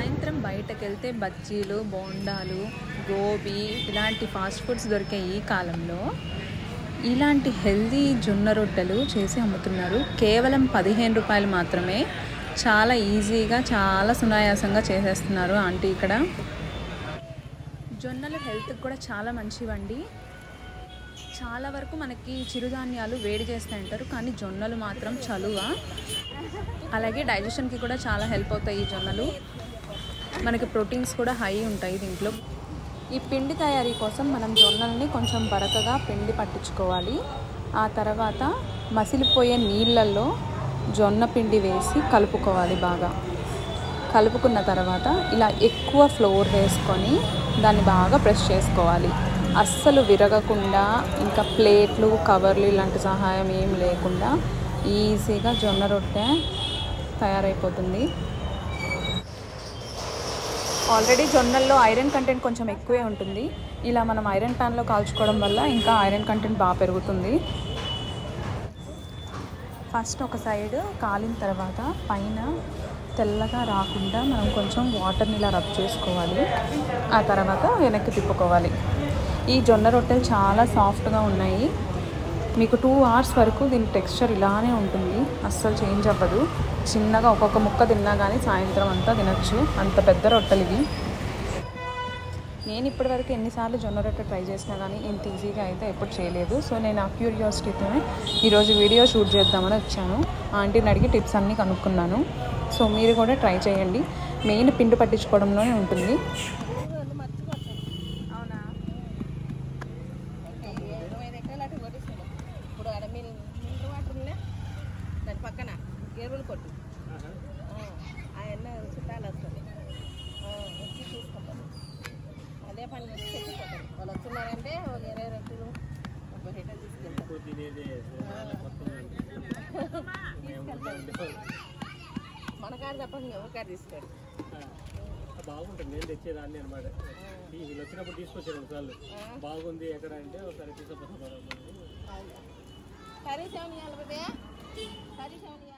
సాయంత్రం బయటకు వెళ్తే బజ్జీలు బోండాలు గోబీ ఇలాంటి ఫాస్ట్ ఫుడ్స్ దొరికే ఈ కాలంలో ఇలాంటి హెల్దీ జొన్న రొట్టెలు చేసి అమ్ముతున్నారు కేవలం పదిహేను రూపాయలు మాత్రమే చాలా ఈజీగా చాలా సునాయాసంగా చేసేస్తున్నారు ఆంటీ ఇక్కడ జొన్నలు హెల్త్కి కూడా చాలా మంచివండి చాలా వరకు మనకి చిరుధాన్యాలు వేడి చేస్తాయి అంటారు కానీ జొన్నలు మాత్రం చలువ అలాగే డైజెషన్కి కూడా చాలా హెల్ప్ అవుతాయి ఈ జొన్నలు మనకి ప్రోటీన్స్ కూడా హై ఉంటాయి దీంట్లో ఈ పిండి తయారీ కోసం మనం జొన్నల్ని కొంచెం బరకగా పిండి పట్టించుకోవాలి ఆ తర్వాత మసిలిపోయే నీళ్ళల్లో జొన్న పిండి వేసి కలుపుకోవాలి బాగా కలుపుకున్న తర్వాత ఇలా ఎక్కువ ఫ్లోర్ వేసుకొని దాన్ని బాగా ప్రెస్ చేసుకోవాలి అస్సలు విరగకుండా ఇంకా ప్లేట్లు కవర్లు ఇలాంటి సహాయం ఏం లేకుండా ఈజీగా జొన్న రొట్టె తయారైపోతుంది ఆల్రెడీ జొన్నల్లో ఐరన్ కంటెంట్ కొంచెం ఎక్కువే ఉంటుంది ఇలా మనం ఐరన్ ప్యాన్లో కాల్చుకోవడం వల్ల ఇంకా ఐరన్ కంటెంట్ బాగా పెరుగుతుంది ఫస్ట్ ఒక సైడ్ కాలిన తర్వాత పైన తెల్లగా రాకుండా మనం కొంచెం వాటర్ని ఇలా రబ్ చేసుకోవాలి ఆ తర్వాత వెనక్కి తిప్పుకోవాలి ఈ జొన్న రొట్టెలు చాలా సాఫ్ట్గా ఉన్నాయి మీకు టూ అవర్స్ వరకు దీని టెక్స్చర్ ఇలానే ఉంటుంది అస్సలు చేంజ్ అవ్వదు చిన్నగా ఒక్కొక్క ముక్క తిన్నా కానీ సాయంత్రం అంతా తినచ్చు అంత పెద్ద రొట్టెలు ఇవి నేను ఇప్పటివరకు ఎన్నిసార్లు జొన్న రొట్టె ట్రై చేసినా కానీ ఇంత ఈజీగా అయితే ఎప్పుడు చేయలేదు సో నేను ఆ క్యూరియాసిటీతోనే ఈరోజు వీడియో షూట్ చేద్దామని వచ్చాను ఆంటీని అడిగి టిప్స్ అన్నీ కనుక్కున్నాను సో మీరు కూడా ట్రై చేయండి మెయిన్ పిండి పట్టించుకోవడంలోనే ఉంటుంది అవునా ఇరవై ఎకరాలు అటు కొట్టేసాను ఇప్పుడు ఆడ మీరు మినరల్ వాటర్ ఉందా దాని పక్కన ఎరువులు కొట్టు ఆయన చుట్టాలు వస్తుంది ఆ, వచ్చి తీసుకుంటారు అదే పని వచ్చి చెప్పుకుంటారు వాళ్ళు వస్తున్నారంటే ఒక ఇరవై రొట్టెలు ముప్పై లీటర్లు తీసుకెళ్తారు మన కాడ తప్ప ఎవరి కాడ తీసుకోరు బాగుంటుంది నేను తెచ్చేదాన్ని అనమాట వీళ్ళు వచ్చినప్పుడు తీసుకొచ్చారు ఒకసారి బాగుంది ఎక్కడ అంటే ఒకసారి తీసుకొస్తాను కర్రీ సెవెన్ ఇవ్వాలి కర్రీ సెవెన్